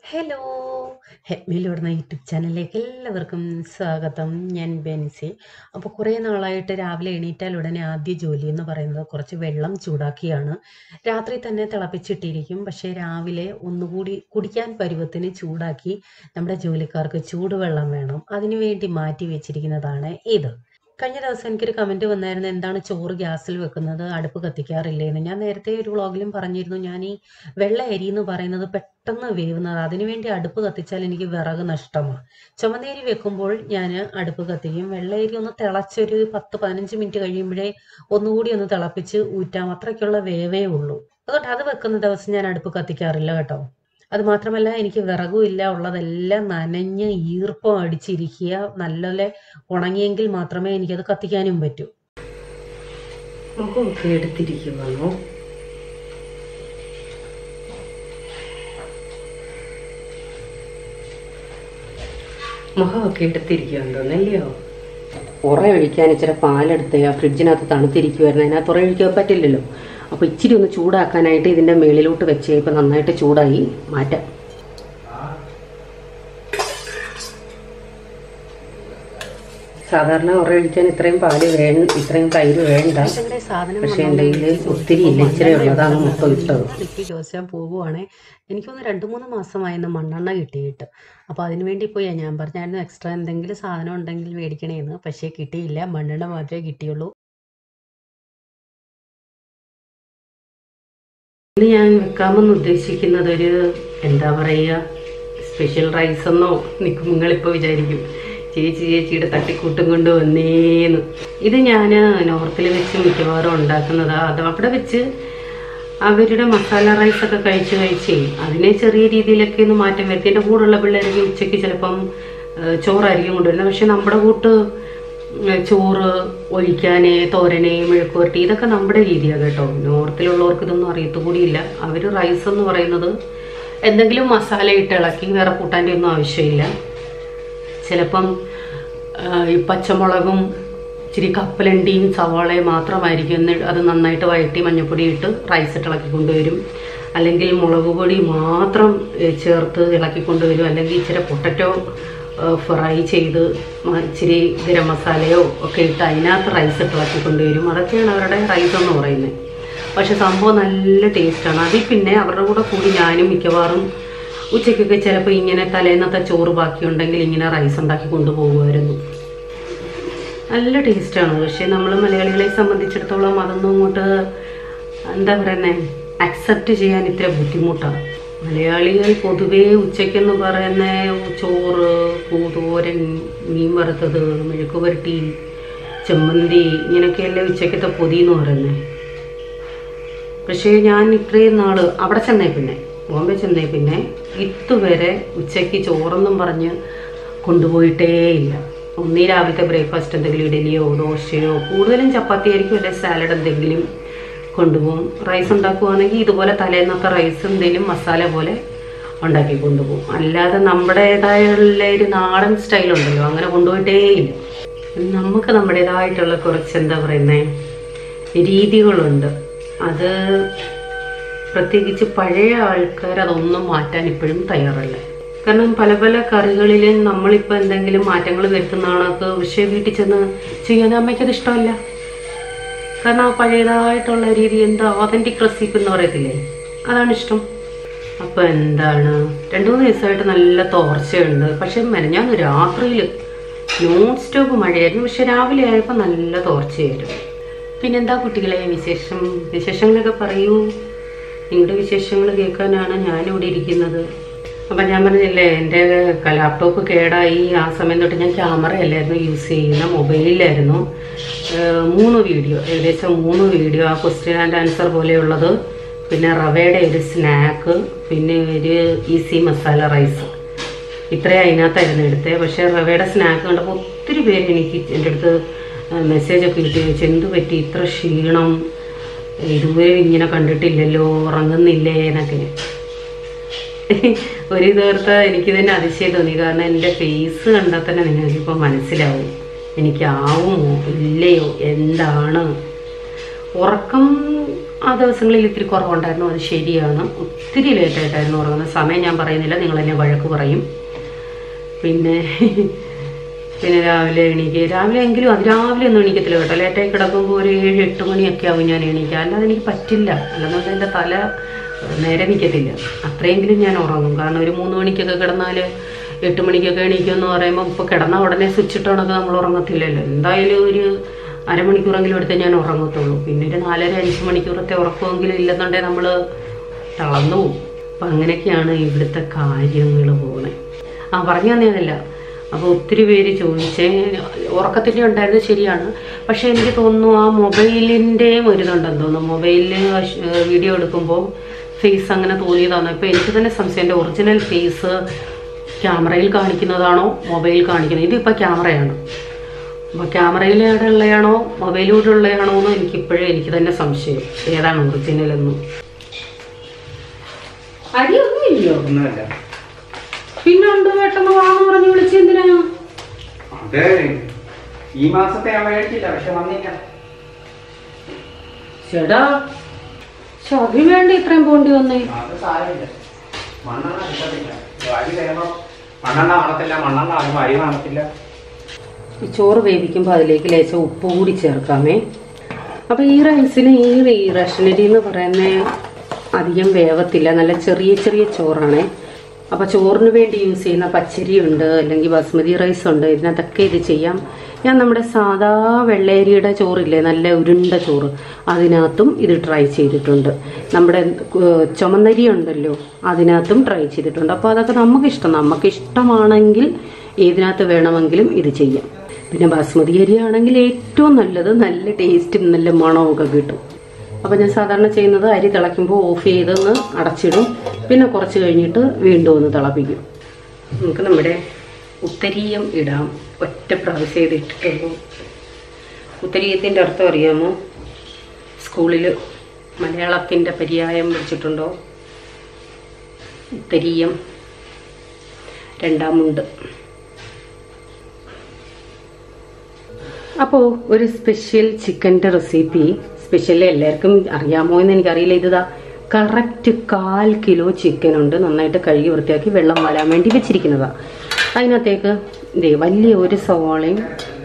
hello ഹെഡ്മിലൂടെ YouTube ചാനലിലേക്ക് എല്ലാവർക്കും സ്വാഗതം ഞാൻ ബെൻസി അപ്പോൾ കുറേ നാളായിട്ട് രാവിലെ എണീറ്റാൽ ഉടനെ ആദ്യ ജോലി എന്ന് പറയുന്നത് കുറച്ച് വെള്ളം ചൂടാക്കിയാണ് രാത്രി തന്നെ തിളപ്പിച്ചിട്ടിരിക്കും പക്ഷേ രാവിലെ ഒന്നുകൂടി കുടിക്കാൻ പരുവത്തിന് ചൂടാക്കി നമ്മുടെ ജോലിക്കാർക്ക് ചൂടുവെള്ളം വേണം അതിനുവേണ്ടി മാറ്റി വെച്ചിരിക്കുന്നതാണ് ഇത് കഴിഞ്ഞ ദിവസം എനിക്കൊരു കമൻറ്റ് വന്നായിരുന്നു എന്താണ് ചോറ് ഗ്യാസിൽ വെക്കുന്നത് അടുപ്പ് കത്തിക്കാറില്ലേന്ന് ഞാൻ നേരത്തെ ഒരു വ്ളോഗിലും പറഞ്ഞിരുന്നു ഞാൻ ഈ വെള്ള അരി എന്ന് പറയുന്നത് പെട്ടെന്ന് വേവുന്നത് അതിനുവേണ്ടി അടുപ്പ് കത്തിച്ചാൽ എനിക്ക് വിറക് നഷ്ടമാണ് ചുമന്നേരി വെക്കുമ്പോൾ ഞാൻ അടുപ്പ് കത്തിക്കും വെള്ളയരി ഒന്ന് തിളച്ചൊരു പത്ത് പതിനഞ്ച് മിനിറ്റ് കഴിയുമ്പോഴേ ഒന്നുകൂടി ഒന്ന് തിളപ്പിച്ച് ഊറ്റാം അത്രയ്ക്കുള്ള വേവേ ഉള്ളൂ അതുകൊണ്ട് അത് വെക്കുന്ന ദിവസം ഞാൻ അടുപ്പ് കത്തിക്കാറില്ല കേട്ടോ അത് മാത്രമല്ല എനിക്ക് വിറകും ഇല്ല ഉള്ളതെല്ലാം നനഞ്ഞ് ഈർപ്പം അടിച്ചിരിക്കുക നല്ലപോലെ ഉണങ്ങിയെങ്കിൽ മാത്രമേ എനിക്കത് കത്തിക്കാനും പറ്റൂ മുഖമൊക്കെ എടുത്തിരിക്കുവാണോ മുഖമൊക്കെ എടുത്തിരിക്കുവാന്ന് തോന്നല്ലയോ ഉറ ഒഴിക്കാൻ ഇച്ചിരി പാലെടുത്ത് ആ ഫ്രിഡ്ജിനകത്ത് തണുത്തിരിക്കുമായിരുന്നു അതിനകത്ത് ഉറ ഒഴിക്കാൻ പറ്റില്ലല്ലോ അപ്പോൾ ഇച്ചിരി ഒന്ന് ചൂടാക്കാനായിട്ട് ഇതിൻ്റെ മേളിലോട്ട് വെച്ച് ഇപ്പം നന്നായിട്ട് ചൂടായി മാറ്റാം സാധാരണ ഉറ ഒഴിക്കാൻ ഇത്രയും പാല് വേണ്ട ഇത്രയും തൈര് വേണ്ട പക്ഷെ എൻ്റെ കയ്യിൽ ഒത്തിരി ഇല്ല ഇച്ചിരി ഉള്ളതാണ് മൊത്തം ഇട്ടത് എനിക്ക് ചോദിച്ചാൽ പോവുകയാണെ എനിക്കൊന്ന് രണ്ട് മൂന്ന് മാസമായിരുന്നു മണ്ണെണ്ണ കിട്ടിയിട്ട് അപ്പോൾ അതിന് വേണ്ടി പോയി ഞാൻ പറഞ്ഞായിരുന്നു എക്സ്ട്രാ എന്തെങ്കിലും സാധനം ഉണ്ടെങ്കിൽ മേടിക്കണേന്ന് പക്ഷേ കിട്ടിയില്ല മണ്ണെണ്ണ മാത്രമേ കിട്ടിയുള്ളൂ ഇന്ന് ഞാൻ വെക്കാമെന്ന് ഉദ്ദേശിക്കുന്നത് ഒരു എന്താ പറയുക സ്പെഷ്യൽ റൈസ് എന്നോ നിൽക്കും നിങ്ങളിപ്പോൾ വിചാരിക്കും ചേച്ചി ചേച്ചിയുടെ തട്ടിക്കൂട്ടും കൊണ്ട് വന്നേന്ന് ഇത് ഞാൻ നോർത്തിൽ വെച്ച് മിക്കവാറും ഉണ്ടാക്കുന്നതാ അത് അവിടെ വെച്ച് അവരുടെ മസാല റൈസ് ഒക്കെ കഴിച്ച് കഴിച്ചേ അതിനെ ചെറിയ രീതിയിലൊക്കെ ഒന്ന് മാറ്റം വരുത്തി എൻ്റെ കൂടെയുള്ള പിള്ളേരൊക്കെ ഉച്ചയ്ക്ക് ചിലപ്പം ഏഹ്, ചോറായിരിക്കും കൊണ്ടുവരുന്നത് പക്ഷെ നമ്മുടെ കൂട്ട് ഏഹ്, ചോറ് ഒഴിക്കാന് തോരന് മെഴുക്കുവരട്ടി ഇതൊക്കെ നമ്മുടെ രീതിയാണ് കേട്ടോ നോർത്തിലുള്ളവർക്ക് ഇതൊന്നും അറിയത്തുകൂടിയില്ല അവർ റൈസ് എന്ന് പറയുന്നത് എന്തെങ്കിലും മസാല ഇട്ട് ഇളക്കി വേറെ കൂട്ടാൻ്റെ ഒന്നും ആവശ്യമില്ല ചിലപ്പം ആ, ഈ പച്ചമുളകും ഇച്ചിരി കപ്പലണ്ടിയും സവാളയും മാത്രമായിരിക്കും എന്നിട്ട് അത് നന്നായിട്ട് വഴറ്റി മഞ്ഞപ്പൊടി ഇട്ട് റൈസ് ഇട്ട് ഇളക്കി കൊണ്ടുവരും അല്ലെങ്കിൽ മുളക് പൊടി മാത്രം ഏ, ചേർത്ത് ഇളക്കി കൊണ്ടുവരും അല്ലെങ്കിൽ ഇച്ചിരി പൊട്ടറ്റോ ഫ്രൈ ചെയ്ത് മ- ഇച്ചിരി ഗരം മസാലയോ ഒക്കെ ഇട്ട് അതിനകത്ത് റൈസ് ഇട്ട് ഇളക്കി കൊണ്ടുവരും അതൊക്കെയാണ് അവരുടെ റൈസ് എന്ന് പറയുന്നത് പക്ഷെ സംഭവം നല്ല ടേസ്റ്റാണ് അതിൽ പിന്നെ അവരുടെ കൂടെ കൂടി ഞാനും മിക്കവാറും ഉച്ചയ്ക്കൊക്കെ ചിലപ്പോൾ ഇങ്ങനെ തലേന്നത്തെ ചോറ് ബാക്കിയുണ്ടെങ്കിൽ ഇങ്ങനെ റൈസ് ഉണ്ടാക്കി കൊണ്ടുപോകുമായിരുന്നു നല്ല ടേസ്റ്റാണ് പക്ഷെ നമ്മൾ മലയാളികളെ സംബന്ധിച്ചിടത്തോളം അതൊന്നും അങ്ങോട്ട് എന്താ പറയുന്നത് അക്സെപ്റ്റ് ചെയ്യാൻ ഇത്ര ബുദ്ധിമുട്ടാണ് മലയാളികൾ പൊതുവേ ഉച്ചയ്ക്കെന്ന് പറയുന്ന ചോറ് പൂതോരൻ മീൻ വറുത്തത് മെഴുക്ക് പുരട്ടി ചമ്മന്തി ഇങ്ങനെയൊക്കെയല്ലേ ഉച്ചയ്ക്കത്തെ പൊതി എന്ന് പറയുന്നത് പക്ഷേ ഞാൻ ഇത്രയും നാൾ അവിടെ ചെന്നേ പിന്നെ ബോംബെ ചെന്നേ പിന്നെ ഇതുവരെ ഉച്ചയ്ക്ക് ചോറെന്നും പറഞ്ഞ് കൊണ്ടുപോയിട്ടേ ഇല്ല ഒന്നീ രാവിലത്തെ ബ്രേക്ക്ഫാസ്റ്റ് എന്തെങ്കിലും ഇഡലിയോ ദോശയോ കൂടുതലും ചപ്പാത്തി ആയിരിക്കും അല്ലെങ്കിൽ സാലഡ് എന്തെങ്കിലും കൊണ്ടുപോകും റൈസ് ഉണ്ടാക്കുവാണെങ്കിൽ ഇതുപോലെ തലേന്നത്തെ റൈസ് എന്തെങ്കിലും മസാല പോലെ ഉണ്ടാക്കി കൊണ്ടുപോകും അല്ലാതെ നമ്മുടേതായുള്ള ഒരു നാടൻ സ്റ്റൈലുണ്ടല്ലോ അങ്ങനെ കൊണ്ടുപോയിട്ടേ ഇല്ല നമുക്ക് നമ്മുടേതായിട്ടുള്ള കുറച്ച് എന്താ പറയുന്നത് രീതികളുണ്ട് അത് പ്രത്യേകിച്ച് പഴയ ആൾക്കാർ അതൊന്നും മാറ്റാൻ ഇപ്പോഴും തയ്യാറല്ല കാരണം പല പല കറികളിലും നമ്മളിപ്പോൾ എന്തെങ്കിലും മാറ്റങ്ങൾ വരുത്തുന്നതാണൊക്കെ പക്ഷേ വീട്ടിൽ ചെന്ന് ചെയ്യാൻ അമ്മയ്ക്കത് ഇഷ്ടമല്ല കാരണം ആ പഴയതായിട്ടുള്ള രീതി എന്താ ഓതൻറ്റിക് റെസിപ്പി എന്ന് പറയത്തില്ലേ അതാണ് ഇഷ്ടം അപ്പോൾ എന്താണ് രണ്ട് മൂന്ന് ദിവസമായിട്ട് നല്ല തോർച്ചയുണ്ട് പക്ഷെ മെനഞ്ഞാന്ന് രാത്രിയിൽ നോൺ സ്റ്റോപ്പ് മഴയായിരുന്നു പക്ഷെ രാവിലെ ആയപ്പോൾ നല്ല തോർച്ചയായിരുന്നു പിന്നെന്താ കുട്ടികളെ വിശേഷം വിശേഷങ്ങളൊക്കെ പറയൂ നിങ്ങളുടെ വിശേഷങ്ങൾ കേൾക്കാനാണ് ഞാനിവിടെ ഇരിക്കുന്നത് അപ്പം ഞാൻ പറഞ്ഞില്ലേ എൻ്റെ ലാപ്ടോപ്പ് കേടായി ആ സമയം തൊട്ട് ഞാൻ ക്യാമറ അല്ലായിരുന്നു യൂസ് ചെയ്യുന്ന മൊബൈലിലായിരുന്നു ഏഹ് മൂന്ന് വീഡിയോ ഏകദേശം മൂന്ന് വീഡിയോ ആ ക്വസ്റ്റ്യൻ ആൻഡ് ആൻസർ പോലെയുള്ളത് പിന്നെ റവയുടെ ഒരു സ്നാക്ക് പിന്നെ ഒരു ഈസി മസാല റൈസ് ഇത്രയും അതിനകത്തായിരുന്നു എടുത്തത് പക്ഷേ റവയുടെ സ്നാക്ക് കണ്ടപ്പോൾ ഒത്തിരി പേര് എനിക്ക് എൻ്റെ അടുത്ത് മെസ്സേജൊക്കെ കിട്ടി ചോദിച്ചു എന്ത് പറ്റി ഇത്ര ക്ഷീണം ഇതുവരെ ഇങ്ങനെ കണ്ടിട്ടില്ലല്ലോ ഉറങ്ങുന്നില്ലേ എന്നൊക്കെ ഒരു തീർത്ത എനിക്ക് തന്നെ അതിശയം തോന്നി കാരണം എൻ്റെ ഫേസ് കണ്ടാൽ തന്നെ നിങ്ങൾക്കിപ്പോൾ മനസ്സിലാവും എനിക്കാവുമോ ഇല്ലയോ എന്താണ് ഉറക്കം ആ ദിവസങ്ങളിൽ ഇത്തിരി കുറവുണ്ടായിരുന്നു അത് ശരിയാണ് ഒത്തിരി ലേറ്റായിട്ടായിരുന്നു ഉറങ്ങുന്നത് സമയം ഞാൻ പറയുന്നില്ല നിങ്ങൾ എന്നെ വഴക്ക് പറയും പിന്നെ പിന്നെ രാവിലെ എണീക്കുക രാവിലെ എങ്കിലും അതിരാവിലെ ഒന്നും എണീക്കത്തില്ല കേട്ടോ ലേറ്റായി കിടക്കുമ്പോൾ ഒരു ഏഴ് എട്ട് മണിയൊക്കെ ആവും ഞാൻ എണീക്കുക അല്ലാതെ എനിക്ക് പറ്റില്ല അല്ലെന്നുണ്ടെങ്കിൽ എൻ്റെ തല നേരെ നിൽക്കത്തില്ല അത്രയെങ്കിലും ഞാൻ ഉറങ്ങും കാരണം ഒരു മൂന്ന് മണിക്കൊക്കെ കിടന്നാൽ എട്ട് മണിക്കൊക്കെ എണീക്കുമെന്ന് പറയുമ്പോൾ ഇപ്പോൾ കിടന്ന ഉടനെ സ്വിച്ച് ഇട്ടണക്ക് നമ്മൾ ഉറങ്ങത്തില്ലല്ലോ എന്തായാലും ഒരു അരമണിക്കൂറെങ്കിലും എടുത്തേ ഞാൻ ഉറങ്ങത്തുള്ളൂ പിന്നെ ഒരു നാലര അഞ്ച് മണിക്കൂറത്തെ ഉറക്കമെങ്കിലും ഇല്ലെന്നുണ്ടെങ്കിൽ നമ്മൾ തളർന്നു പോകും അപ്പം അങ്ങനെയൊക്കെയാണ് ഇവിടുത്തെ കാര്യങ്ങൾ പോകുന്നത് ആ പറഞ്ഞു തന്നതല്ല അപ്പോൾ ഒത്തിരി പേര് ചോദിച്ചേ ഉറക്കത്തിൻ്റെ ഉണ്ടായിരുന്നത് ശരിയാണ് പക്ഷേ എനിക്ക് തോന്നുന്നു ആ മൊബൈലിൻ്റെയും ഒരിതുണ്ടെന്ന് തോന്നുന്നു മൊബൈലിൽ വീഡിയോ എടുക്കുമ്പോൾ ഫേസ് അങ്ങനെ തോന്നിയതാണ് ഇപ്പോൾ എനിക്ക് തന്നെ സംശയം എൻ്റെ ഒറിജിനൽ ഫേസ് ക്യാമറയിൽ കാണിക്കുന്നതാണോ മൊബൈൽ കാണിക്കുന്നത് ഇതിപ്പോൾ ക്യാമറയാണ് അപ്പോൾ ക്യാമറയിലൂടെ ഉള്ളതാണോ മൊബൈലിലൂടെ ഉള്ളതാണോ എന്ന് എനിക്കിപ്പോഴും എനിക്ക് തന്നെ സംശയം ഏതാണ് ഒറിജിനൽ എന്ന് അരിയൊന്നും ഇല്ലയോ ഒന്നുമില്ല പിന്നുണ്ട് പെട്ടെന്ന് വാന്ന് പറഞ്ഞ് വിളിച്ചെന്തിനാ അത് ഈ മാസത്തെ ഞാൻ മേടിച്ചില്ല പക്ഷെ വന്നില്ല ചേട്ടാ പക്ഷെ അതിന് വേണ്ടി ഇത്രയും പോണ്ടി വന്നേ അത് സാരമില്ല മണ്ണെണ്ണ കിട്ടത്തില്ല അരി കഴിയുമ്പോൾ മണ്ണെണ്ണ കാണത്തില്ല മണ്ണെണ്ണ ആകുമ്പോൾ അരി കാണത്തില്ല ഈ ചോറ് വേവിക്കുമ്പോൾ അതിലേക്ക് ലേശം ഉപ്പ് കൂടി ചേർക്കാമേ അപ്പോൾ ഈ റൈസിന് ഈ ഈ റേഷനരി എന്ന് പറയുന്ന അധികം വേവത്തില്ല നല്ല ചെറിയ ചെറിയ ചോറാണേ അപ്പോൾ ചോറിന് വേണ്ടി യൂസ് ചെയ്യുന്ന പച്ചരി ഉണ്ട് അല്ലെങ്കിൽ ബസ്മതി റൈസ് ഉണ്ട് ഇതിനകത്തൊക്കെ ഇത് ചെയ്യാം ഞാൻ നമ്മുടെ സാധാ വെള്ളേരിയുടെ ചോറില്ലേ നല്ല ഉരുണ്ട ചോറ് അതിനകത്തും ഇത് ട്രൈ ചെയ്തിട്ടുണ്ട് നമ്മുടെ ഏഹ്, ചുമന്നരി ഉണ്ടല്ലോ അതിനകത്തും ട്രൈ ചെയ്തിട്ടുണ്ട് അപ്പോൾ അതൊക്കെ നമുക്കിഷ്ടം നമുക്കിഷ്ടമാണെങ്കിൽ ഏതിനകത്ത് വേണമെങ്കിലും ഇത് ചെയ്യാം പിന്നെ ബാസ്മതി അരി ആണെങ്കിൽ ഏറ്റവും നല്ലത് നല്ല ടേസ്റ്റും നല്ല മണവും ഒക്കെ കിട്ടും അപ്പോൾ ഞാൻ സാധാരണ ചെയ്യുന്നത് അരി തിളയ്ക്കുമ്പോൾ ഓഫ് ചെയ്തൊന്ന് അടച്ചിടും പിന്നെ കുറച്ച് കഴിഞ്ഞിട്ട് വീണ്ടും ഒന്ന് തിളപ്പിക്കും നമുക്ക് നമ്മുടെ ഉത്തരീയം ഇടാം ഒറ്റ പ്രാവശ്യം ഇത് ഇട്ടിട്ടുള്ളൂ ഉത്തരീയത്തിൻ്റെ അർത്ഥം അറിയാമോ സ്കൂളിൽ മലയാളത്തിൻ്റെ പര്യായം പഠിച്ചിട്ടുണ്ടോ ഉത്തരീയം രണ്ടാമുണ്ട് അപ്പോൾ ഒരു സ്പെഷ്യൽ ചിക്കൻ്റെ റെസിപ്പി സ്പെഷ്യൽ എല്ലാവർക്കും അറിയാമോ എന്ന് എനിക്കറിയില്ല ഇതാ കറക്റ്റ് കാൽ കിലോ ചിക്കൻ ഉണ്ട് നന്നായിട്ട് കഴുകി വൃത്തിയാക്കി വെള്ളം വരാൻ വേണ്ടി വെച്ചിരിക്കുന്നതാണ് അതിനകത്തേക്ക് ഇതേ വലിയ ഒരു സവാളയും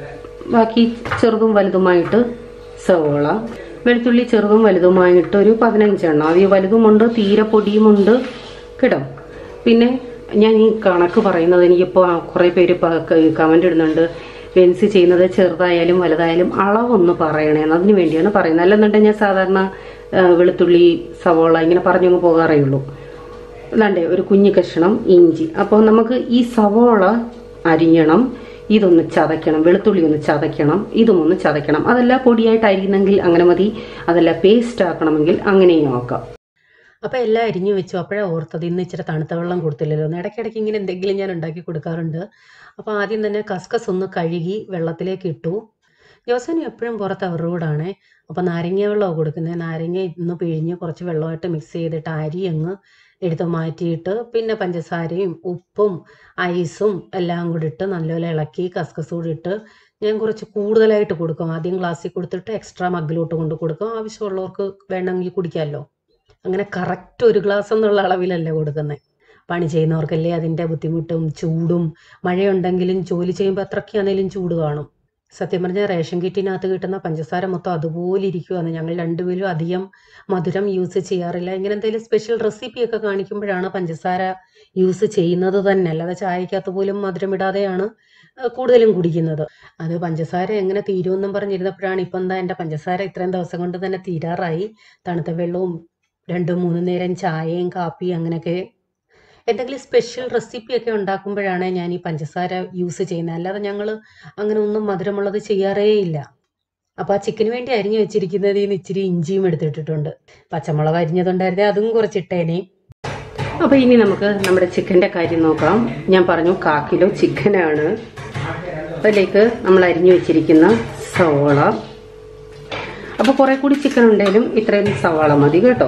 ബാക്കി ചെറുതും വലുതുമായിട്ട് സവാള വെളുത്തുള്ളി ചെറുതും വലുതുമായിട്ട് ഒരു പതിനഞ്ചെണ്ണം അത് ഈ വലുതുമുണ്ട് തീരെ പൊടിയുമുണ്ട് കേട്ടോ പിന്നെ ഞാൻ ഈ കണക്ക് പറയുന്നത് എനിക്കിപ്പോൾ കുറേ പേര് കമൻ്റ് ഇടുന്നുണ്ട് വെൻസി ചെയ്യുന്നത് ചെറുതായാലും വലുതായാലും അളവൊന്ന് പറയണേന്ന് അതിന് വേണ്ടിയാണ് പറയുന്നത് അല്ലെന്നുണ്ടെങ്കിൽ ഞാൻ സാധാരണ ആ, വെളുത്തുള്ളി സവോള ഇങ്ങനെ പറഞ്ഞങ്ങ് പോകാറേ ഉള്ളൂ അല്ലാണ്ടേ ഒരു കുഞ്ഞു കഷ്ണം ഇഞ്ചി അപ്പോൾ നമുക്ക് ഈ സവോള അരിയണം ഇതൊന്ന് ചതയ്ക്കണം വെളുത്തുള്ളി ഒന്ന് ചതയ്ക്കണം ഇതും ഒന്ന് ചതയ്ക്കണം അതല്ല പൊടിയായിട്ട് അരിയുന്നെങ്കിൽ അങ്ങനെ മതി അതല്ല പേസ്റ്റ് ആക്കണമെങ്കിൽ അങ്ങനെയും ആക്കാം അപ്പോൾ എല്ലാം അരിഞ്ഞു വെച്ചു അപ്പോഴാണ് ഓർത്തത് ഇന്ന് ഇച്ചിരി തണുത്ത വെള്ളം കൊടുത്തില്ലല്ലോ എന്ന് ഇടയ്ക്കിടയ്ക്ക് ഇങ്ങനെ എന്തെങ്കിലും ഞാൻ ഉണ്ടാക്കി കൊടുക്കാറുണ്ട് അപ്പോൾ ആദ്യം തന്നെ കസ്കസ് ഒന്ന് കഴുകി വെള്ളത്തിലേക്ക് ഇട്ടു ജോസന് എപ്പോഴും പുറത്ത് അവരുടെ കൂടാണ് അപ്പോൾ നാരങ്ങ വെള്ളമാണ് കൊടുക്കുന്നത് നാരങ്ങ ഇന്ന് പിഴിഞ്ഞ് കുറച്ച് വെള്ളമായിട്ട് മിക്സ് ചെയ്തിട്ട് അരി അങ്ങ് എടുത്ത് മാറ്റിയിട്ട് പിന്നെ പഞ്ചസാരയും ഉപ്പും ഐസും എല്ലാം കൂടി ഇട്ട് നല്ലപോലെ ഇളക്കി കസ്കസ് കൂടി ഇട്ട് ഞാൻ കുറച്ച് കൂടുതലായിട്ട് കൊടുക്കും ആദ്യം ഗ്ലാസ്സിൽ കൊടുത്തിട്ട് എക്സ്ട്രാ മഗ്ഗിലോട്ട് കൊണ്ട് കൊടുക്കും ആവശ്യമുള്ളവർക്ക് വേണമെങ്കിൽ കുടിക്കാമല്ലോ അങ്ങനെ കറക്റ്റ് ഒരു ഗ്ലാസ് എന്നുള്ള അളവിലല്ല കൊടുക്കുന്നത് പണി ചെയ്യുന്നവർക്കല്ലേ അതിൻ്റെ ബുദ്ധിമുട്ടും ചൂടും മഴയുണ്ടെങ്കിലും ജോലി ചെയ്യുമ്പോൾ എത്രയ്ക്കാണേലും ചൂട് കാണും സത്യം പറഞ്ഞാൽ റേഷൻ കിറ്റിനകത്ത് കിട്ടുന്ന പഞ്ചസാര മൊത്തം അതുപോലെ ഇരിക്കുവാണ് ഞങ്ങൾ രണ്ടുപേരും അധികം മധുരം യൂസ് ചെയ്യാറില്ല ഇങ്ങനെ എന്തെങ്കിലും സ്പെഷ്യൽ റെസിപ്പിയൊക്കെ കാണിക്കുമ്പോഴാണ് പഞ്ചസാര യൂസ് ചെയ്യുന്നത് തന്നെ അല്ലാതെ ചായക്കകത്ത് പോലും മധുരം ഇടാതെയാണ് ആ, കൂടുതലും കുടിക്കുന്നത് അത് പഞ്ചസാര എങ്ങനെ തീരുമെന്നും പറഞ്ഞിരുന്നപ്പോഴാണ് ഇപ്പം എന്താ എൻ്റെ പഞ്ചസാര ഇത്രയും ദിവസം കൊണ്ട് തന്നെ തീരാറായി തണുത്ത വെള്ളവും രണ്ടും മൂന്നും നേരം ചായയും കാപ്പിയും അങ്ങനെയൊക്കെ എന്തെങ്കിലും സ്പെഷ്യൽ റെസിപ്പിയൊക്കെ ഉണ്ടാക്കുമ്പോഴാണ് ഞാൻ ഈ പഞ്ചസാര യൂസ് ചെയ്യുന്നത് അല്ലാതെ ഞങ്ങൾ അങ്ങനെ ഒന്നും മധുരമുള്ളത് ചെയ്യാറേ ഇല്ല അപ്പോൾ ആ ചിക്കന് വേണ്ടി അരിഞ്ഞു വെച്ചിരിക്കുന്നതിൽ നിന്ന് ഇച്ചിരി ഇഞ്ചിയും എടുത്തിട്ടിട്ടുണ്ട് പച്ചമുളക് അരിഞ്ഞതുണ്ടായിരുന്നേ അതും കുറച്ചിട്ടേനെ അപ്പോൾ ഇനി നമുക്ക് നമ്മുടെ ചിക്കൻ്റെ കാര്യം നോക്കാം ഞാൻ പറഞ്ഞു കാ കിലോ ചിക്കനാണ് അതിലേക്ക് നമ്മൾ അരിഞ്ഞു വെച്ചിരിക്കുന്ന സവോള അപ്പോൾ കുറേ കൂടി ചിക്കൻ ഉണ്ടെങ്കിലും ഇത്രയും സവാള മതി കേട്ടോ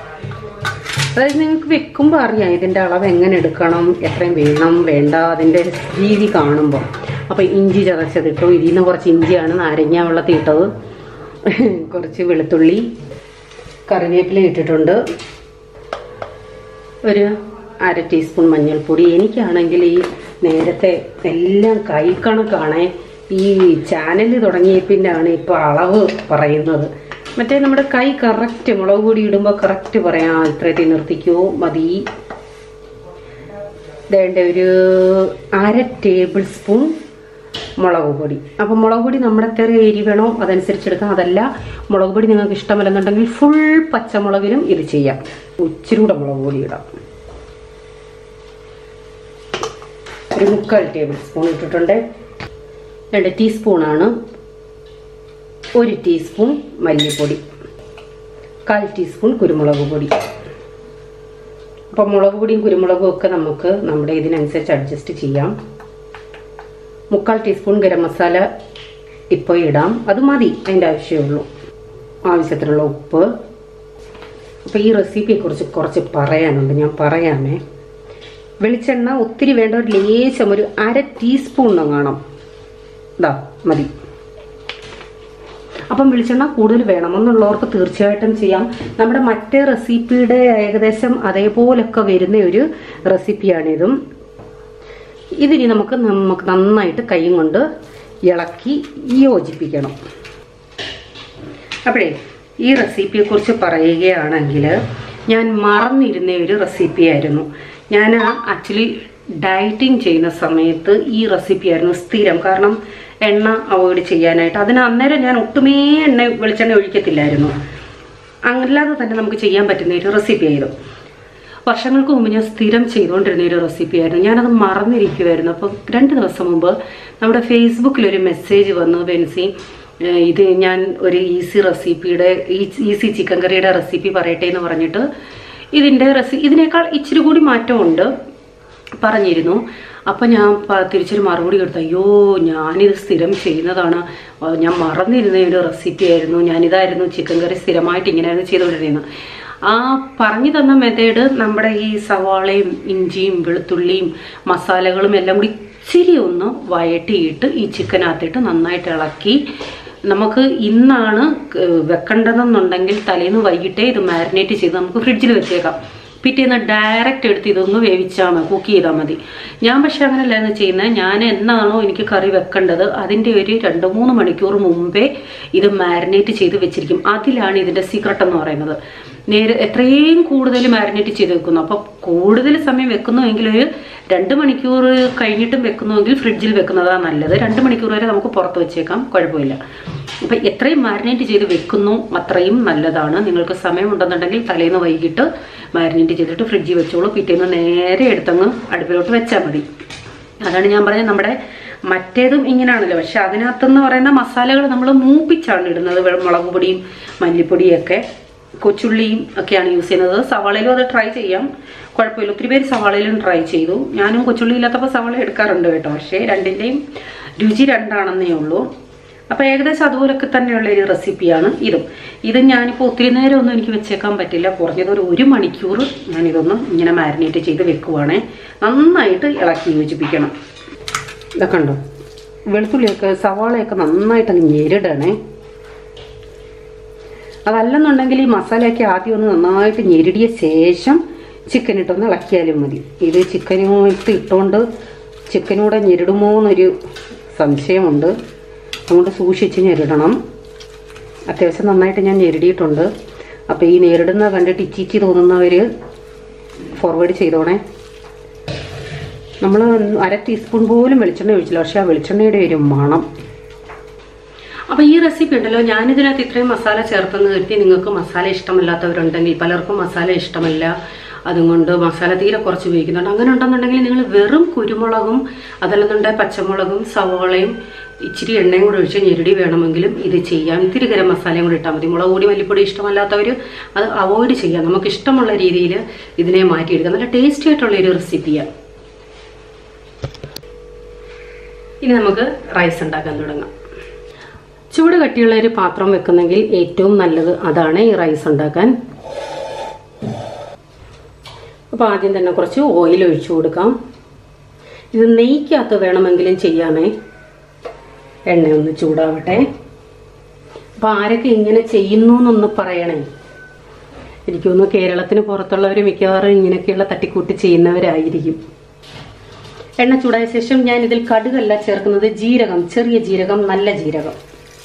അതായത് നിങ്ങൾക്ക് വെക്കുമ്പോൾ അറിയാം ഇതിൻ്റെ അളവ് എങ്ങനെ എടുക്കണം എത്രയും വേണം വേണ്ട അതിൻ്റെ രീതി കാണുമ്പോൾ അപ്പോൾ ഇഞ്ചി ചതച്ചതിട്ടു ഇതിൽ നിന്ന് കുറച്ച് ഇഞ്ചിയാണ് നാരങ്ങ വെള്ളത്തിൽ ഇട്ടത് കുറച്ച് വെളുത്തുള്ളി കറിവേപ്പില ഇട്ടിട്ടുണ്ട് ഒരു അര ടീസ്പൂൺ മഞ്ഞൾപ്പൊടി എനിക്കാണെങ്കിൽ ഈ നേരത്തെ എല്ലാം കൈക്കണക്കാണ് ഈ ചാനൽ തുടങ്ങിയപ്പിന്നാണ് ഇപ്പോൾ അളവ് പറയുന്നത് മറ്റേ നമ്മുടെ കൈ കറക്റ്റ് മുളക് പൊടി ഇടുമ്പോൾ കറക്റ്റ് പറയാം ഇത്രയത്തിൽ നിർത്തിക്കോ മതി വേണ്ട ഒരു അര ടേബിൾ സ്പൂൺ മുളക് പൊടി അപ്പം മുളക് പൊടി നമ്മുടെ എത്ര എരി വേണോ അതനുസരിച്ച് എടുക്കാം അതല്ല മുളക് പൊടി നിങ്ങൾക്ക് ഇഷ്ടമല്ലെന്നുണ്ടെങ്കിൽ ഫുൾ പച്ചമുളകിലും ഇത് ചെയ്യാം ഇച്ചിരി കൂടെ മുളക് പൊടി ഇടാം ഒരു മുക്കാൽ ടേബിൾ സ്പൂൺ ഇട്ടിട്ടുണ്ട് രണ്ട് ടീസ്പൂണാണ് ഒരു ടീസ്പൂൺ മല്ലിപ്പൊടി കാൽ ടീസ്പൂൺ കുരുമുളക് പൊടി അപ്പം മുളക് പൊടിയും കുരുമുളകും ഒക്കെ നമുക്ക് നമ്മുടെ ഇതിനനുസരിച്ച് അഡ്ജസ്റ്റ് ചെയ്യാം മുക്കാൽ ടീസ്പൂൺ ഗരം മസാല ഇപ്പോൾ ഇടാം അത് മതി അതിൻ്റെ ആവശ്യമുള്ളൂ ആവശ്യത്തിനുള്ള ഉപ്പ് അപ്പോൾ ഈ റെസിപ്പിയെക്കുറിച്ച് കുറച്ച് പറയാനുണ്ട് ഞാൻ പറയാമേ വെളിച്ചെണ്ണ ഒത്തിരി വേണ്ട ഒരു ലേശം ഒരു അര ടീസ്പൂൺ കാണാം ഇതാ മതി അപ്പം വെളിച്ചെണ്ണ കൂടുതൽ വേണമെന്നുള്ളവർക്ക് തീർച്ചയായിട്ടും ചെയ്യാം നമ്മുടെ മറ്റേ റെസിപ്പിയുടെ ഏകദേശം അതേപോലൊക്കെ വരുന്ന ഒരു റെസിപ്പിയാണിതും ഇതിനി നമുക്ക് നമുക്ക് നന്നായിട്ട് കൈയും കൊണ്ട് ഇളക്കി യോജിപ്പിക്കണം അപ്പോഴേ ഈ റെസിപ്പിയെക്കുറിച്ച് പറയുകയാണെങ്കിൽ ഞാൻ മറന്നിരുന്ന ഒരു റെസിപ്പിയായിരുന്നു ഞാൻ ആക്ച്വലി ഡയറ്റിംഗ് ചെയ്യുന്ന സമയത്ത് ഈ റെസിപ്പിയായിരുന്നു സ്ഥിരം കാരണം എണ്ണ അവോയ്ഡ് ചെയ്യാനായിട്ട് അതിന് അന്നേരം ഞാൻ ഒട്ടുമേ എണ്ണ വെളിച്ചെണ്ണ ഒഴിക്കത്തില്ലായിരുന്നു അല്ലാതെ തന്നെ നമുക്ക് ചെയ്യാൻ പറ്റുന്ന ഒരു റെസിപ്പി ആയിരുന്നു വർഷങ്ങൾക്ക് മുമ്പ് ഞാൻ സ്ഥിരം ചെയ്തുകൊണ്ടിരുന്ന ഒരു റെസിപ്പിയായിരുന്നു ഞാനത് മറന്നിരിക്കുമായിരുന്നു അപ്പോൾ രണ്ട് ദിവസം മുമ്പ് നമ്മുടെ ഫേസ്ബുക്കിൽ ഒരു മെസ്സേജ് വന്നു ബെൻസി ഏഹ് ഇത് ഞാൻ ഒരു ഈസി റെസിപ്പിയുടെ ഈസി ചിക്കൻ കറിയുടെ റെസിപ്പി പറയട്ടെ എന്ന് പറഞ്ഞിട്ട് ഇതിൻ്റെ റെസി ഇതിനേക്കാൾ ഇച്ചിരി കൂടി മാറ്റമുണ്ട് പറഞ്ഞിരുന്നു അപ്പം ഞാൻ പ- തിരിച്ചൊരു മറുപടി കൊടുത്തു അയ്യോ ഞാനിത് സ്ഥിരം ചെയ്യുന്നതാണ് ആ, ഞാൻ മറന്നിരുന്ന ഒരു റെസിപ്പി ആയിരുന്നു ഞാനിതായിരുന്നു ചിക്കൻ കറി സ്ഥിരമായിട്ട് ഇങ്ങനെയായിരുന്നു ചെയ്തുകൊണ്ടിരുന്നത് ആ പറഞ്ഞു തന്ന മെത്തേഡ് നമ്മുടെ ഈ സവാളയും ഇഞ്ചിയും വെളുത്തുള്ളിയും മസാലകളും എല്ലാം കൂടി ഇച്ചിരി ഒന്ന് വഴട്ടിയിട്ട് ഈ ചിക്കനകത്തിട്ട് നന്നായിട്ട് ഇളക്കി നമുക്ക് ഇന്നാണ് ക- വെക്കേണ്ടതെന്നുണ്ടെങ്കിൽ തലേന്ന് വൈകിട്ടേ ഇത് മാരിനേറ്റ് ചെയ്ത് നമുക്ക് ഫ്രിഡ്ജിൽ വെച്ചേക്കാം പിറ്റേന്ന് ഡയറക്റ്റ് എടുത്ത് ഇതൊന്ന് വേവിച്ചാൽ മതി കുക്ക് ചെയ്താൽ മതി ഞാൻ പക്ഷെ അങ്ങനെയല്ലായിരുന്നു ചെയ്യുന്നത് ഞാൻ എന്നാണോ എനിക്ക് കറി വെക്കേണ്ടത് അതിൻ്റെ ഒരു രണ്ട് മൂന്ന് മണിക്കൂർ മുമ്പേ ഇത് മാരിനേറ്റ് ചെയ്ത് വെച്ചിരിക്കും അതിലാണ് ഇതിൻ്റെ സീക്രട്ട് എന്ന് പറയുന്നത് നേരെ എത്രയും കൂടുതൽ മാരിനേറ്റ് ചെയ്ത് വെക്കുന്നു അപ്പോൾ കൂടുതൽ സമയം വെക്കുന്നുവെങ്കിൽ ഒരു രണ്ട് മണിക്കൂർ കഴിഞ്ഞിട്ടും വെക്കുന്നുവെങ്കിൽ ഫ്രിഡ്ജിൽ വെക്കുന്നതാണ് നല്ലത് രണ്ട് മണിക്കൂർ വരെ നമുക്ക് പുറത്ത് വെച്ചേക്കാം കുഴപ്പമില്ല അപ്പം എത്രയും മാരിനേറ്റ് ചെയ്ത് വെക്കുന്നു അത്രയും നല്ലതാണ് നിങ്ങൾക്ക് സമയമുണ്ടെന്നുണ്ടെങ്കിൽ തലേന്ന് വൈകിട്ട് മാരിനേറ്റ് ചെയ്തിട്ട് ഫ്രിഡ്ജിൽ വെച്ചോളൂ പിറ്റേന്ന് നേരെ എടുത്തങ്ങ് അടുപ്പിലോട്ട് വെച്ചാൽ മതി അതാണ് ഞാൻ പറഞ്ഞത് നമ്മുടെ മറ്റേതും ഇങ്ങനെയാണല്ലോ പക്ഷെ അതിനകത്തെന്ന് പറയുന്ന മസാലകൾ നമ്മൾ മൂപ്പിച്ചാണ് ഇടുന്നത് വെ- മുളക് പൊടിയും മല്ലിപ്പൊടിയും ഒക്കെ കൊച്ചുള്ളിയും ഒക്കെയാണ് യൂസ് ചെയ്യുന്നത് സവാളയിലും അത് ട്രൈ ചെയ്യാം കുഴപ്പമില്ല ഒത്തിരി പേര് സവാളയിലും ട്രൈ ചെയ്തു ഞാനും കൊച്ചുള്ളി ഇല്ലാത്തപ്പോൾ സവാള എടുക്കാറുണ്ട് കേട്ടോ പക്ഷേ രണ്ടിൻ്റെയും രുചി രണ്ടാണെന്നേ ഉള്ളൂ അപ്പോൾ ഏകദേശം അതുപോലൊക്കെ തന്നെയുള്ള ഒരു റെസിപ്പിയാണ് ഇതും ഇത് ഞാനിപ്പോൾ ഒത്തിരി നേരം ഒന്നും എനിക്ക് വെച്ചേക്കാൻ പറ്റില്ല കുറഞ്ഞത് ഒരു ഒരു മണിക്കൂർ ഞാനിതൊന്ന് ഇങ്ങനെ മാരിനേറ്റ് ചെയ്ത് വെക്കുവാണേ നന്നായിട്ട് ഇളക്കി യോജിപ്പിക്കണം ഇതൊക്കെ ഉണ്ടോ വെളുത്തുള്ളിയൊക്കെ സവാളയൊക്കെ നന്നായിട്ട് അങ്ങ് ഞെരിടണേ അതല്ലെന്നുണ്ടെങ്കിൽ ഈ മസാലയൊക്കെ ആദ്യം ഒന്ന് നന്നായിട്ട് ഞെരിടിയ ശേഷം ചിക്കൻ ഇട്ടൊന്ന് ഇളക്കിയാലും മതി ഇത് ചിക്കനുമായിട്ട് ഇട്ടുകൊണ്ട് ചിക്കനൂടെ ഞെരിടുമോ എന്നൊരു സംശയമുണ്ട് അതുകൊണ്ട് സൂക്ഷിച്ച് ഞെരിടണം അത്യാവശ്യം നന്നായിട്ട് ഞാൻ ഞെരിടിയിട്ടുണ്ട് അപ്പോൾ ഈ നേരിടുന്ന കണ്ടിട്ട് ഇച്ചിച്ചി തോന്നുന്നവർ ഫോർവേഡ് ചെയ്തോണേ നമ്മൾ അര ടീസ്പൂൺ പോലും വെളിച്ചെണ്ണ ഒഴിച്ചില്ല പക്ഷെ ആ വെളിച്ചെണ്ണയുടെ ഒരു മണം അപ്പോൾ ഈ റെസിപ്പി ഉണ്ടല്ലോ ഞാനിതിനകത്ത് ഇത്രയും മസാല ചേർത്തെന്ന് കരുതി നിങ്ങൾക്ക് മസാല ഇഷ്ടമല്ലാത്തവരുണ്ടെങ്കിൽ പലർക്കും മസാല ഇഷ്ടമല്ല അതുകൊണ്ട് മസാല തീരെ കുറച്ച് ഉപയോഗിക്കുന്നുണ്ട് അങ്ങനെ ഉണ്ടെന്നുണ്ടെങ്കിൽ നിങ്ങൾ വെറും കുരുമുളകും അതല്ലെന്നുണ്ടെങ്കിൽ പച്ചമുളകും സവോളയും ഇച്ചിരി എണ്ണയും കൂടെ ഒഴിച്ച് ഞെരടി വേണമെങ്കിലും ഇത് ചെയ്യാം ഇത്തിരി ഗരം മസാലയും കൂടി ഇട്ടാൽ മതി മുളക് പൊടി മല്ലിപ്പൊടി ഇഷ്ടമല്ലാത്തവർ അത് അവോയ്ഡ് ചെയ്യാം നമുക്ക് ഇഷ്ടമുള്ള രീതിയിൽ ഇതിനെ മാറ്റിയെടുക്കാം നല്ല ടേസ്റ്റി ആയിട്ടുള്ള ഒരു റെസിപ്പിയാണ് ഇനി നമുക്ക് റൈസ് ഉണ്ടാക്കാൻ തുടങ്ങാം ചൂട് കട്ടിയുള്ള ഒരു പാത്രം വെക്കുന്നെങ്കിൽ ഏറ്റവും നല്ലത് അതാണ് ഈ റൈസ് ഉണ്ടാക്കാൻ അപ്പോൾ ആദ്യം തന്നെ കുറച്ച് ഓയിൽ ഒഴിച്ചു കൊടുക്കാം ഇത് നെയ്ക്കകത്ത് വേണമെങ്കിലും ചെയ്യാമേ എണ്ണ ഒന്ന് ചൂടാവട്ടെ അപ്പോൾ ആരൊക്കെ ഇങ്ങനെ ചെയ്യുന്നു എന്നൊന്ന് പറയണേ എനിക്ക് തോന്നുന്നു കേരളത്തിന് പുറത്തുള്ളവർ മിക്കവാറും ഇങ്ങനെയൊക്കെയുള്ള തട്ടിക്കൂട്ട് ചെയ്യുന്നവരായിരിക്കും എണ്ണ ചൂടായ ശേഷം ഞാൻ ഇതിൽ കടുകല്ല ചേർക്കുന്നത് ജീരകം ചെറിയ ജീരകം നല്ല ജീരകം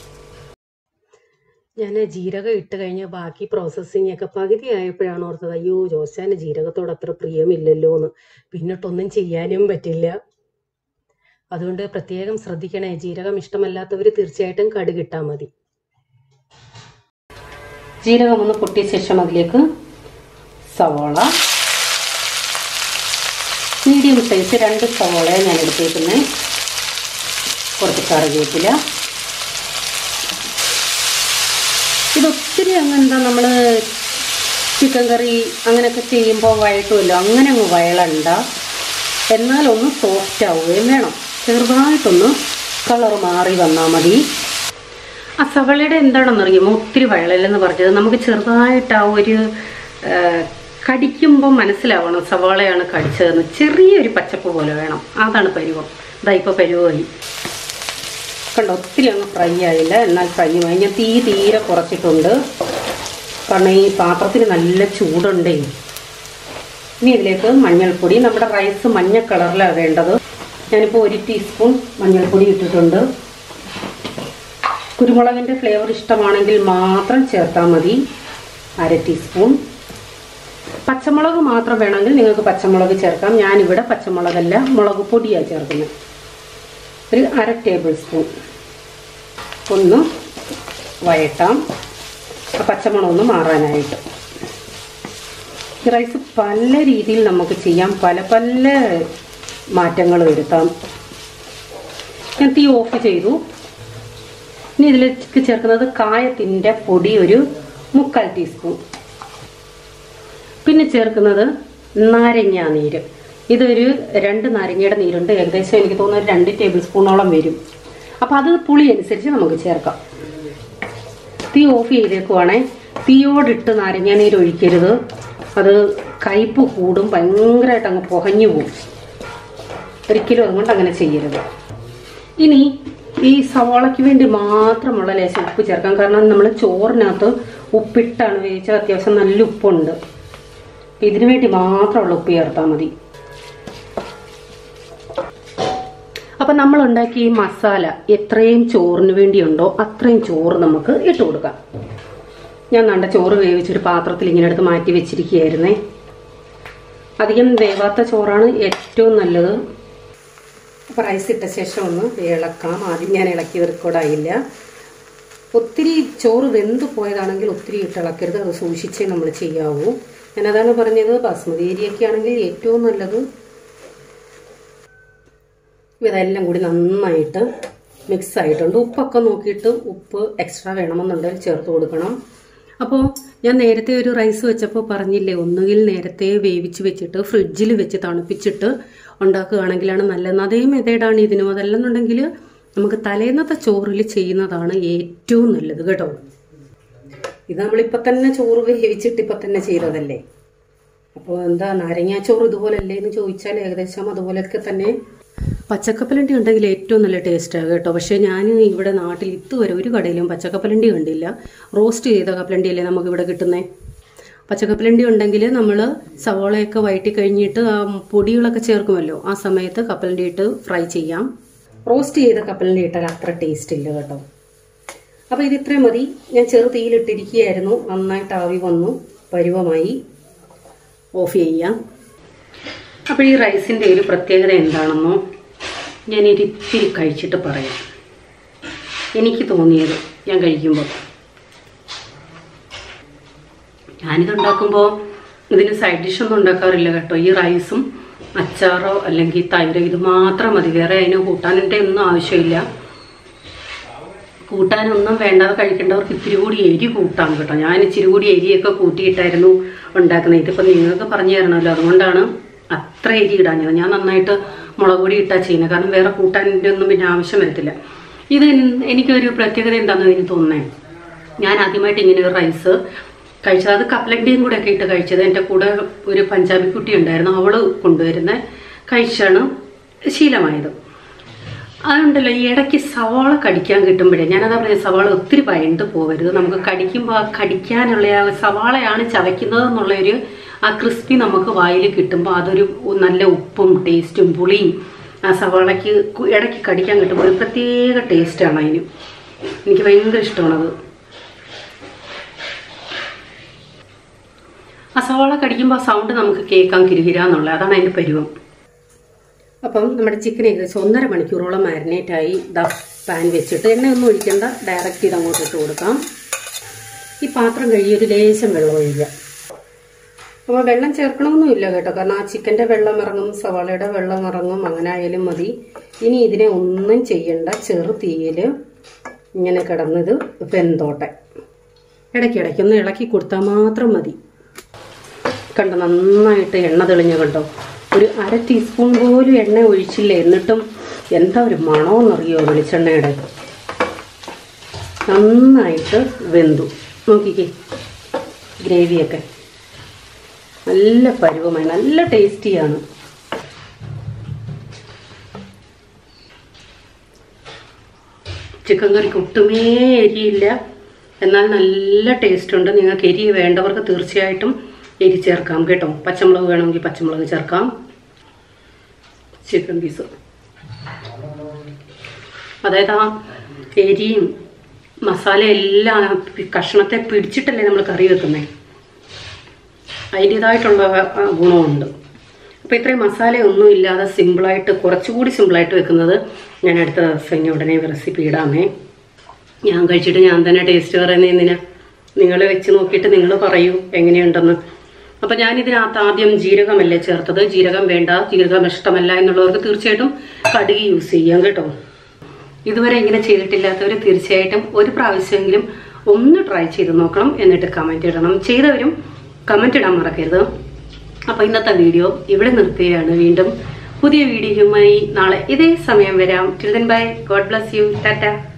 ഞാൻ ജീരകം ഇട്ട് കഴിഞ്ഞ് ബാക്കി പ്രോസസ്സിംഗ് ഒക്കെ പകുതി ആയപ്പോഴാണ് ഓർത്തത് അയ്യോ ജോസാന് ജീരകത്തോട് അത്ര പ്രിയമില്ലല്ലോ എന്ന് പിന്നിട്ടൊന്നും ചെയ്യാനും പറ്റില്ല അതുകൊണ്ട് പ്രത്യേകം ശ്രദ്ധിക്കണേ ജീരകം ഇഷ്ടമല്ലാത്തവർ തീർച്ചയായിട്ടും കടുകിട്ടാൽ മതി ജീരകം ഒന്ന് പൊട്ടിയ ശേഷം അതിലേക്ക് സവാള മീഡിയം സൈസ് രണ്ട് സവാള ഞാൻ എടുത്തേക്കുന്നത് കുറച്ച് കറിവേപ്പില ഇതൊത്തിരി അങ്ങ് എന്താ നമ്മൾ ചിക്കൻ കറി അങ്ങനെയൊക്കെ ചെയ്യുമ്പോൾ വഴട്ടുമല്ലോ അങ്ങനെ അങ്ങ് വയളണ്ട എന്നാലൊന്ന് സോഫ്റ്റ് ആവുകയും വേണം ചെറുതായിട്ടൊന്ന് കളർ മാറി വന്നാൽ മതി ആ സവളയുടെ എന്താണെന്നറിയുമോ ഒത്തിരി വയളല്ലെന്ന് പറഞ്ഞത് നമുക്ക് ചെറുതായിട്ട് ആ ഒരു ആ, കടിക്കുമ്പോൾ മനസ്സിലാവണം സവാളയാണ് കടിച്ചതെന്ന് ചെറിയൊരു പച്ചപ്പ് പോലെ വേണം അതാണ് പരുവം ഇതാ ഇപ്പോൾ പരുവമായി കണ്ടോ ഒത്തിരി അങ്ങ് ഫ്രൈ ആയില്ല എന്നാൽ ഫ്രൈ ആയി ഞാൻ തീ തീരെ കുറച്ചിട്ടുണ്ട് കാരണം ഈ പാത്രത്തിന് നല്ല ചൂടുണ്ടേ ഇനി ഇതിലേക്ക് മഞ്ഞൾപ്പൊടി നമ്മുടെ റൈസ് മഞ്ഞ കളറിലാണ് വേണ്ടത് ഞാനിപ്പോൾ ഒരു ടീസ്പൂൺ മഞ്ഞൾപ്പൊടി ഇട്ടിട്ടുണ്ട് കുരുമുളകിൻ്റെ ഫ്ലേവർ ഇഷ്ടമാണെങ്കിൽ മാത്രം ചേർത്താൽ മതി അര ടീസ്പൂൺ പച്ചമുളക് മാത്രം വേണമെങ്കിൽ നിങ്ങൾക്ക് പച്ചമുളക് ചേർക്കാം ഞാനിവിടെ പച്ചമുളകല്ല മുളക് പൊടിയാണ് ചേർക്കുന്നത് ഒരു അര ടേബിൾ സ്പൂൺ ഒന്ന് വയട്ടാം ആ പച്ചമുളക് ഒന്ന് മാറാനായിട്ട് ഈ റൈസ് പല രീതിയിൽ നമുക്ക് ചെയ്യാം പല പല മാറ്റങ്ങൾ വരുത്താം ഞാൻ തീ ഓഫ് ചെയ്തു ഇനി ഇതിലേക്ക് ചേർക്കുന്നത് കായത്തിൻ്റെ പൊടി ഒരു മുക്കാൽ ടീസ്പൂൺ പിന്നെ ചേർക്കുന്നത് നാരങ്ങ നീര് ഇതൊരു രണ്ട് നാരങ്ങയുടെ നീരുണ്ട് ഏകദേശം എനിക്ക് തോന്നുന്നു ഒരു രണ്ട് ടേബിൾ സ്പൂണോളം വരും അപ്പം അത് പുളി അനുസരിച്ച് നമുക്ക് ചേർക്കാം തീ ഓഫ് ചെയ്തേക്കുവാണേ തീയോടിട്ട് നാരങ്ങ നീര് ഒഴിക്കരുത് അത് കയ്പ് കൂടും ഭയങ്കരമായിട്ട് അങ്ങ് പുകഞ്ഞു പോകും ഒരിക്കലും അതുകൊണ്ട് അങ്ങനെ ചെയ്യരുത് ഇനി ഈ സവാളയ്ക്ക് വേണ്ടി മാത്രമുള്ള ലേശം ഉപ്പ് ചേർക്കാം കാരണം നമ്മൾ ചോറിനകത്ത് ഉപ്പിട്ടാണ് വേവിച്ചത് അത്യാവശ്യം നല്ല ഉപ്പുണ്ട് അപ്പം ഇതിനു വേണ്ടി മാത്രമുള്ള ഉപ്പ് ചേർത്താൽ മതി അപ്പം നമ്മൾ ഉണ്ടാക്കിയ ഈ മസാല എത്രയും ചോറിന് വേണ്ടിയുണ്ടോ അത്രയും ചോറ് നമുക്ക് ഇട്ട് കൊടുക്കാം ഞാൻ നണ്ട ചോറ് വേവിച്ചൊരു പാത്രത്തിൽ ഇങ്ങനെ എടുത്ത് മാറ്റി വെച്ചിരിക്കുകയായിരുന്നേ അധികം വേവാത്ത ചോറാണ് ഏറ്റവും നല്ലത് അപ്പോൾ റൈസ് ഇട്ട ശേഷം ഒന്ന് ഇളക്കാം ആദ്യം ഞാൻ ഇളക്കി റെക്കോർഡായില്ല ഒത്തിരി ചോറ് വെന്ത് പോയതാണെങ്കിൽ ഒത്തിരി ഇട്ട് ഇളക്കരുത് അത് സൂക്ഷിച്ചേ നമ്മൾ ചെയ്യാവൂ ഞാനതാണ് പറഞ്ഞത് ബാസ്മതി ഏരിയൊക്കെ ആണെങ്കിൽ ഏറ്റവും നല്ലത് ഇതെല്ലാം കൂടി നന്നായിട്ട് മിക്സ് ആയിട്ടുണ്ട് ഉപ്പൊക്കെ നോക്കിയിട്ട് ഉപ്പ് എക്സ്ട്രാ വേണമെന്നുണ്ടെങ്കിൽ ചേർത്ത് കൊടുക്കണം അപ്പോൾ ഞാൻ നേരത്തെ ഒരു റൈസ് വെച്ചപ്പോൾ പറഞ്ഞില്ലേ ഒന്നുകിൽ നേരത്തെ വേവിച്ച് വെച്ചിട്ട് ഫ്രിഡ്ജിൽ വെച്ച് തണുപ്പിച്ചിട്ട് ഉണ്ടാക്കുകയാണെങ്കിലാണ് നല്ലത് അതേ മെത്തേഡാണ് ഇതിനും അതല്ലെന്നുണ്ടെങ്കിൽ നമുക്ക് തലേന്നത്തെ ചോറിൽ ചെയ്യുന്നതാണ് ഏറ്റവും നല്ലത് കേട്ടോ ഇത് നമ്മളിപ്പോൾ തന്നെ ചോറ് വേവിച്ചിട്ട് ഇപ്പം തന്നെ ചെയ്തതല്ലേ അപ്പോൾ എന്താ നാരങ്ങാച്ചോറ് ഇതുപോലല്ലേ എന്ന് ചോദിച്ചാൽ ഏകദേശം അതുപോലെയൊക്കെ തന്നെ പച്ചക്കപ്പലണ്ടി ഉണ്ടെങ്കിൽ ഏറ്റവും നല്ല ടേസ്റ്റാണ് കേട്ടോ പക്ഷേ ഞാൻ ഇവിടെ നാട്ടിൽ ഇതുവരെ ഒരു കടയിലും പച്ചക്കപ്പലണ്ടി കണ്ടില്ല റോസ്റ്റ് ചെയ്ത കപ്പലണ്ടി അല്ലേ നമുക്കിവിടെ കിട്ടുന്നത് പച്ചക്കപ്പലണ്ടി ഉണ്ടെങ്കിൽ നമ്മൾ സവോളയൊക്കെ വഴറ്റി കഴിഞ്ഞിട്ട് ആ പൊടികളൊക്കെ ചേർക്കുമല്ലോ ആ സമയത്ത് കപ്പലണ്ടി ഇട്ട് ഫ്രൈ ചെയ്യാം റോസ്റ്റ് ചെയ്ത കപ്പലണ്ടി ഇട്ടാൽ അത്ര ടേസ്റ്റ് ഇല്ല കേട്ടോ അപ്പോൾ ഇത് ഇത്രയും മതി ഞാൻ ചെറു തീയിലിട്ടിരിക്കുകയായിരുന്നു നന്നായിട്ട് ആവി വന്നു പരുവമായി ഓഫ് ചെയ്യാം അപ്പോൾ ഈ റൈസിൻ്റെ ഒരു പ്രത്യേകത എന്താണെന്നോ ഞാൻ ഇത്തിരി കഴിച്ചിട്ട് പറയാം എനിക്ക് തോന്നിയത് ഞാൻ കഴിക്കുമ്പോൾ ഞാനിത് ഉണ്ടാക്കുമ്പോൾ ഇതിന് സൈഡ് ഡിഷ് ഒന്നും ഉണ്ടാക്കാറില്ല കേട്ടോ ഈ റൈസും അച്ചാറോ അല്ലെങ്കിൽ തൈരോ ഇത് മാത്രം മതി വേറെ അതിന് കൂട്ടാനിൻ്റെ ഒന്നും ആവശ്യമില്ല കൂട്ടാനൊന്നും വേണ്ടാതെ കഴിക്കേണ്ടവർക്ക് ഇത്തിരി കൂടി എരി കൂട്ടാം കേട്ടോ ഞാൻ ഇച്ചിരി കൂടി എരിയൊക്കെ കൂട്ടിയിട്ടായിരുന്നു ഉണ്ടാക്കുന്നത് ഇതിപ്പോൾ നിങ്ങൾക്ക് പറഞ്ഞു തരണമല്ലോ അതുകൊണ്ടാണ് അത്ര എരി ഇടാഞ്ഞത് ഞാൻ നന്നായിട്ട് മുളക് പൊടി ഇട്ടാ ചെയ്യുന്നത് കാരണം വേറെ കൂട്ടാനിൻ്റെ ഒന്നും പിന്നെ ആവശ്യം വരത്തില്ല ഇത് എൻ- എനിക്കൊരു പ്രത്യേകത എന്താണെന്ന് എനിക്ക് തോന്നുന്നേ ഞാൻ ആദ്യമായിട്ട് ഇങ്ങനെ ഒരു റൈസ് കഴിച്ചത് അത് കപ്പലണ്ടിയും കൂടെ ഒക്കെ ഇട്ട് കഴിച്ചത് എൻ്റെ കൂടെ ഒരു പഞ്ചാബി കുട്ടി ഉണ്ടായിരുന്നു അവള് കൊണ്ടുവരുന്ന കഴിച്ചാണ് ശീലമായത് അതുണ്ടല്ലോ ഈ ഇടയ്ക്ക് സവാള കടിക്കാൻ കിട്ടുമ്പോഴേ ഞാനതാ പറയുക സവാള ഒത്തിരി വഴണ്ട് പോകരുത് നമുക്ക് കടിക്കുമ്പോൾ ആ കടിക്കാനുള്ള ആ സവാളയാണ് ചവയ്ക്കുന്നത് എന്നുള്ള ഒരു ആ ക്രിസ്പി നമുക്ക് വായിൽ കിട്ടുമ്പോൾ അതൊരു നല്ല ഉപ്പും ടേസ്റ്റും പുളിയും ആ സവാളയ്ക്ക് കു- ഇടയ്ക്ക് കടിക്കാൻ കിട്ടുമ്പോൾ ഒരു പ്രത്യേക ടേസ്റ്റാണ് അതിന് എനിക്ക് ഭയങ്കര ഇഷ്ടമാണത് ആ സവാള കടിക്കുമ്പോൾ ആ സൗണ്ട് നമുക്ക് കേൾക്കാൻ കിരുകിരാന്നുള്ള അതാണ് അതിൻ്റെ പരുവം അപ്പം നമ്മുടെ ചിക്കൻ ഏകദേശം ഒന്നര മണിക്കൂറോളം മാരിനേറ്റ് ആയി ദാ പാൻ വെച്ചിട്ട് എണ്ണയൊന്നും ഒഴിക്കേണ്ട ഡയറക്റ്റ് ഇത് അങ്ങോട്ട് ഇട്ട് കൊടുക്കാം ഈ പാത്രം കഴുകി ഒരു ലേശം വെള്ളം ഒഴിക്കുക അപ്പോൾ വെള്ളം ചേർക്കണമെന്നില്ല കേട്ടോ കാരണം ആ ചിക്കൻ്റെ വെള്ളം ഇറങ്ങും സവാളയുടെ വെള്ളം ഇറങ്ങും അങ്ങനെ ആയാലും മതി ഇനി ഇതിനെ ഒന്നും ചെയ്യണ്ട ചെറു തീയിൽ ഇങ്ങനെ കിടന്നത് വെന്തോട്ടെ ഇടയ്ക്കിടയ്ക്ക് ഒന്ന് ഇളക്കി കൊടുത്താൽ മാത്രം മതി കണ്ടോ നന്നായിട്ട് എണ്ണ തെളിഞ്ഞ കണ്ടോ ഒരു അര ടീസ്പൂൺ പോലും എണ്ണ ഒഴിച്ചില്ല എന്നിട്ടും എന്താ ഒരു മണമെന്നറിയോ വെളിച്ചെണ്ണയുടെ നന്നായിട്ട് വെന്തു നോക്കിക്കേ ഗ്രേവിയൊക്കെ നല്ല പരുവമായി നല്ല ടേസ്റ്റിയാണ് ചിക്കൻ കറിക്ക് ഒട്ടുമേ എരിയില്ല എന്നാൽ നല്ല ടേസ്റ്റ് ഉണ്ട് നിങ്ങൾക്ക് എരി വേണ്ടവർക്ക് തീർച്ചയായിട്ടും എരി ചേർക്കാം കേട്ടോ പച്ചമുളക് വേണമെങ്കിൽ പച്ചമുളക് ചേർക്കാം ചിക്കൻ പീസ് അതായത് ആ എരിയും മസാല എല്ലാം ആ പി- കഷ്ണത്തെ പിടിച്ചിട്ടല്ലേ നമ്മൾ കറി വെക്കുന്നത് അതിൻ്റേതായിട്ടുള്ള ആ ഗുണമുണ്ട് അപ്പോൾ ഇത്രയും മസാലയൊന്നും ഇല്ലാതെ സിമ്പിളായിട്ട് കുറച്ചുകൂടി സിമ്പിളായിട്ട് വെക്കുന്നത് ഞാൻ അടുത്ത ദിവസം ഇനി ഉടനെ റെസിപ്പി ഇടാമേ ഞാൻ കഴിച്ചിട്ട് ഞാൻ തന്നെ ടേസ്റ്റ് പറയുന്നത് എന്തിനാ നിങ്ങൾ വെച്ച് നോക്കിയിട്ട് നിങ്ങൾ പറയൂ എങ്ങനെയുണ്ടെന്ന് അപ്പം ഞാനിതിനകത്ത് ആദ്യം ജീരകമല്ലേ ചേർത്തത് ജീരകം വേണ്ട ജീരകം ഇഷ്ടമല്ല എന്നുള്ളവർക്ക് തീർച്ചയായിട്ടും കടുക് യൂസ് ചെയ്യാം കേട്ടോ ഇതുവരെ ഇങ്ങനെ ചെയ്തിട്ടില്ലാത്തവർ തീർച്ചയായിട്ടും ഒരു പ്രാവശ്യമെങ്കിലും ഒന്ന് ട്രൈ ചെയ്ത് നോക്കണം എന്നിട്ട് കമൻറ്റ് ഇടണം ചെയ്തവരും കമൻറ്റ് ഇടാൻ മറക്കരുത് അപ്പോൾ ഇന്നത്തെ വീഡിയോ ഇവിടെ നിർത്തുകയാണ് വീണ്ടും പുതിയ വീഡിയോയുമായി നാളെ ഇതേ സമയം വരാം till then bye God bless you Tata